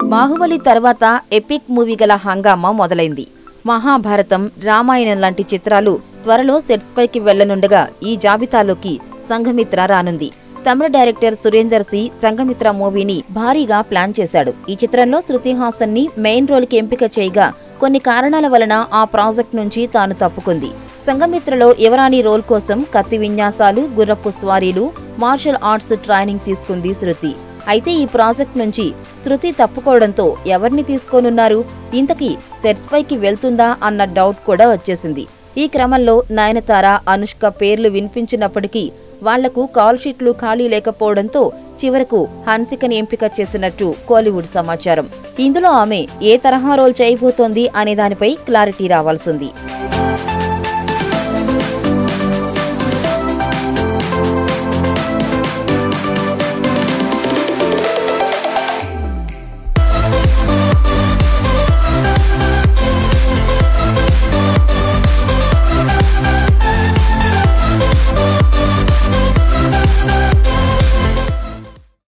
బాహుబలి తర్వాత epic movie గల హంగామా మొదలైంది మహాభారతం రామాయణం లాంటి చిత్రాలు త్వరలో సెట్స్ పైకి వెళ్లనుండగా ఈ జాబితాలోకి సంఘమిత్ర రానుంది తమిళ డైరెక్టర్ సురేందర్ సి సంఘమిత్ర మూవీని భారీగా ప్లాన్ చేశాడు ఈ చిత్రంలో శృతి హాసన్ ని మెయిన్ రోల్ కి ఎంపిక చేయగా కొన్ని కారణాల వలన ఆ ప్రాజెక్ట్ నుంచి తాను తప్పుకుంది సంఘమిత్రలో యువరాణి రోల్ కోసం కత్తి విన్యాసాలు గుర్రపు స్వారీలు మార్షల్ ఆర్ట్స్ ట్రైనింగ్ తీసుకుంది శృతి అయితే ఈ ప్రాజెక్ట్ నుంచి శృతి తప్పుకోవడంతో ఎవరిని తీసుకోనున్నారు ఇంతకీ సెట్స్ పైకి వెళ్తుందా అన్న డౌట్ కూడా వచ్చేసింది ఈ క్రమంలో నయనతార అనుష్క పేర్లు వినిపించినప్పటికీ వాళ్లకు కాల్ షీట్లు ఖాళీ లేకపోవడంతో చివరకు హన్సికని ఎంపిక చేసినట్టు కోలీవుడ్ సమాచారం ఇందులో ఆమె ఏ తరహా రోల్ చేయబోతోంది అనే దానిపై క్లారిటీ రావాల్సింది